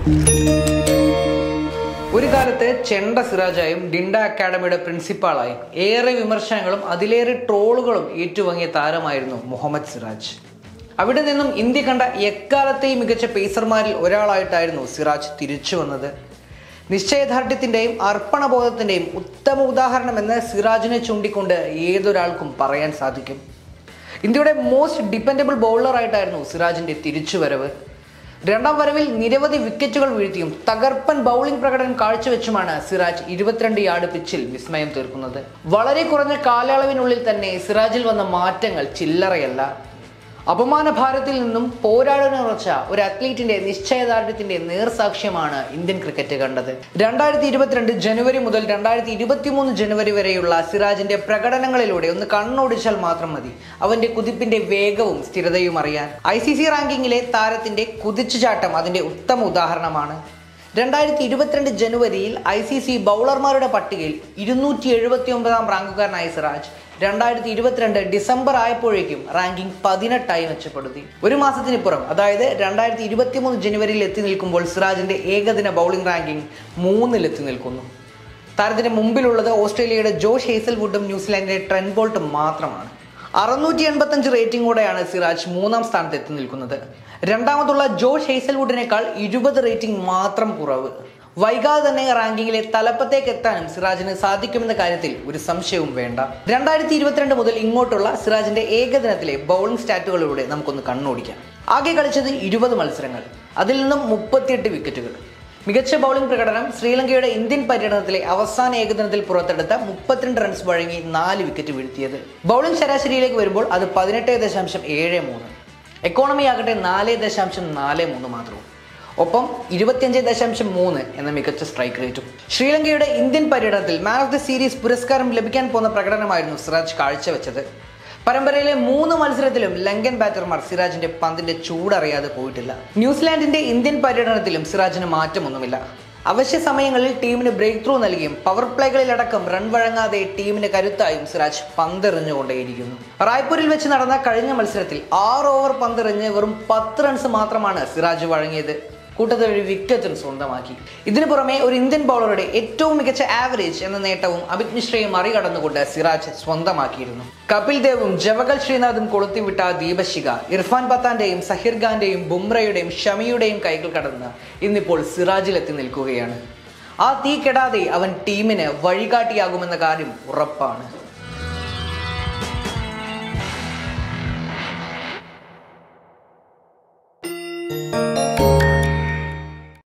ഒരു കാലത്ത് ചെണ്ട സിറാജായും ഡിൻഡ അക്കാഡമിയുടെ പ്രിൻസിപ്പാളായും ഏറെ വിമർശനങ്ങളും അതിലേറെ ട്രോളുകളും ഏറ്റുവാങ്ങിയ താരമായിരുന്നു മുഹമ്മദ് സിറാജ് അവിടെ നിന്നും ഇന്ത്യ കണ്ട എക്കാലത്തെയും മികച്ച പേസർമാരിൽ ഒരാളായിട്ടായിരുന്നു സിറാജ് തിരിച്ചു വന്നത് നിശ്ചയദാർഢ്യത്തിൻ്റെയും അർപ്പണബോധത്തിൻ്റെയും ഉത്തമ ഉദാഹരണമെന്ന് സിറാജിനെ ചൂണ്ടിക്കൊണ്ട് ഏതൊരാൾക്കും പറയാൻ സാധിക്കും ഇന്ത്യയുടെ മോസ്റ്റ് ഡിപ്പെൻഡബിൾ ബൗളറായിട്ടായിരുന്നു സിറാജിന്റെ തിരിച്ചുവരവ് രണ്ടാം വരവിൽ നിരവധി വിക്കറ്റുകൾ വീഴ്ത്തിയും തകർപ്പൻ ബൗളിംഗ് പ്രകടനം കാഴ്ചവെച്ചുമാണ് സിറാജ് ഇരുപത്തിരണ്ട് യാർഡ് പിച്ചിൽ വിസ്മയം തീർക്കുന്നത് വളരെ കുറഞ്ഞ കാലയളവിനുള്ളിൽ തന്നെ സിറാജിൽ വന്ന മാറ്റങ്ങൾ ചില്ലറയല്ല അപമാന ഭാരത്തിൽ നിന്നും പോരാടാനുറച്ച ഒരു അത്ലീറ്റിന്റെ നിശ്ചയദാർഢ്യത്തിന്റെ നേർസാക്ഷ്യമാണ് ഇന്ത്യൻ ക്രിക്കറ്റ് കണ്ടത് രണ്ടായിരത്തി ഇരുപത്തിരണ്ട് ജനുവരി മുതൽ രണ്ടായിരത്തി ഇരുപത്തിമൂന്ന് ജനുവരി വരെയുള്ള സിറാജിന്റെ പ്രകടനങ്ങളിലൂടെ ഒന്ന് കണ്ണോടിച്ചാൽ മാത്രം മതി അവന്റെ കുതിപ്പിന്റെ വേഗവും സ്ഥിരതയും അറിയാൻ ഐ സി സി റാങ്കിങ്ങിലെ താരത്തിന്റെ കുതിച്ചുചാട്ടം അതിന്റെ ഉത്തമ ഉദാഹരണമാണ് രണ്ടായിരത്തി ഇരുപത്തിരണ്ട് ജനുവരിയിൽ ഐ സി സി ബൗളർമാരുടെ പട്ടികയിൽ ഇരുന്നൂറ്റി എഴുപത്തി ഒമ്പതാം റാങ്കുകാരനായ സിറാജ് രണ്ടായിരത്തി ഇരുപത്തിരണ്ട് ഡിസംബർ ആയപ്പോഴേക്കും റാങ്കിംഗ് പതിനെട്ടായി മെച്ചപ്പെടുത്തി ഒരു മാസത്തിനിപ്പുറം അതായത് രണ്ടായിരത്തി ഇരുപത്തി മൂന്ന് ജനുവരിയിൽ എത്തി നിൽക്കുമ്പോൾ സിറാജിന്റെ ഏകദിന ബൗളിംഗ് റാങ്കിംഗ് മൂന്നിൽ എത്തി നിൽക്കുന്നു താരത്തിന്റെ മുമ്പിലുള്ളത് ഓസ്ട്രേലിയയുടെ ജോഷ് ഹേസൽവുഡും ന്യൂസിലാൻഡിന്റെ ട്രെൻ ബോൾട്ടും മാത്രമാണ് അറുന്നൂറ്റി എൺപത്തഞ്ച് റേറ്റിംഗോടെയാണ് സിറാജ് മൂന്നാം സ്ഥാനത്ത് എത്തി നിൽക്കുന്നത് രണ്ടാമതുള്ള ജോഷ് ഹേസൽവുഡിനേക്കാൾ ഇരുപത് റേറ്റിംഗ് മാത്രം കുറവ് വൈകാതെ തന്നെ റാങ്കിങ്ങിലെ തലപ്പത്തേക്ക് എത്താനും സിറാജിന് സാധിക്കുമെന്ന കാര്യത്തിൽ ഒരു സംശയവും വേണ്ട രണ്ടായിരത്തി ഇരുപത്തിരണ്ട് മുതൽ ഇങ്ങോട്ടുള്ള സിറാജിന്റെ ഏകദിനത്തിലെ ബൗളിംഗ് സ്റ്റാറ്റുകളിലൂടെ നമുക്കൊന്ന് കണ്ണോടിക്കാം ആകെ കളിച്ചത് ഇരുപത് മത്സരങ്ങൾ അതിൽ നിന്നും മുപ്പത്തിയെട്ട് വിക്കറ്റുകൾ മികച്ച ബൗളിംഗ് പ്രകടനം ശ്രീലങ്കയുടെ ഇന്ത്യൻ പര്യടനത്തിലെ അവസാന ഏകദിനത്തിൽ പുറത്തെടുത്ത മുപ്പത്തിരണ്ട് റൺസ് വഴങ്ങി നാല് വിക്കറ്റ് വീഴ്ത്തിയത് ബൗളിംഗ് ശരാശരിയിലേക്ക് വരുമ്പോൾ അത് പതിനെട്ട് ദശാംശം ഏഴ് മൂന്ന് എക്കോണമി ആകട്ടെ നാല് ദശാംശം നാല് മൂന്ന് മാത്രവും ഒപ്പം ഇരുപത്തിയഞ്ച് ദശാംശം മൂന്ന് എന്ന മികച്ച സ്ട്രൈക്ക് റേറ്റും ശ്രീലങ്കയുടെ ഇന്ത്യൻ പര്യടനത്തിൽ മാൻ ഓഫ് ദി സീരീസ് പുരസ്കാരം ലഭിക്കാൻ പോകുന്ന പ്രകടനമായിരുന്നു സിറാജ് കാഴ്ചവെച്ചത് പരമ്പരയിലെ മൂന്ന് മത്സരത്തിലും ലങ്കൻ ബാറ്റർമാർ സിറാജിന്റെ പന്തിന്റെ ചൂടറിയാതെ പോയിട്ടില്ല ന്യൂസിലാൻഡിന്റെ ഇന്ത്യൻ പര്യടനത്തിലും സിറാജിന് മാറ്റമൊന്നുമില്ല അവശ്യ സമയങ്ങളിൽ ടീമിന് ബ്രേക്ക് ത്രൂ നൽകിയും പവർ പ്ലേകളിലടക്കം റൺ വഴങ്ങാതെ ടീമിന് കരുത്തായും സിറാജ് പന്തെറിഞ്ഞുകൊണ്ടേയിരിക്കുന്നു റായ്പൂരിൽ വെച്ച് നടന്ന കഴിഞ്ഞ മത്സരത്തിൽ ആറ് ഓവർ പന്തെറിഞ്ഞ് വെറും പത്ത് റൺസ് മാത്രമാണ് സിറാജ് വഴങ്ങിയത് കൂട്ടത്തിൽ ഒരു വിക്കറ്റും സ്വന്തമാക്കി ഇതിനു പുറമെ ഒരു ഇന്ത്യൻ ബൗളറുടെ ഏറ്റവും മികച്ച ആവറേജ് എന്ന നേട്ടവും അമിത് മിശ്രയെ മറികടന്നുകൊണ്ട് സിറാജ് സ്വന്തമാക്കിയിരുന്നു കപിൽ ദേവും ജവഗൽ ശ്രീനാഥും കൊളുത്തിവിട്ട ദീപശിക ഇർഫാൻ പത്താന്റെയും സഹിർ ഖാന്റെയും ബുംറയുടെയും ഷമിയുടെയും കൈകൾ കടന്ന് ഇന്നിപ്പോൾ സിറാജിലെത്തി നിൽക്കുകയാണ് ആ തീ കെടാതെ അവൻ ടീമിന് വഴികാട്ടിയാകുമെന്ന കാര്യം ഉറപ്പാണ്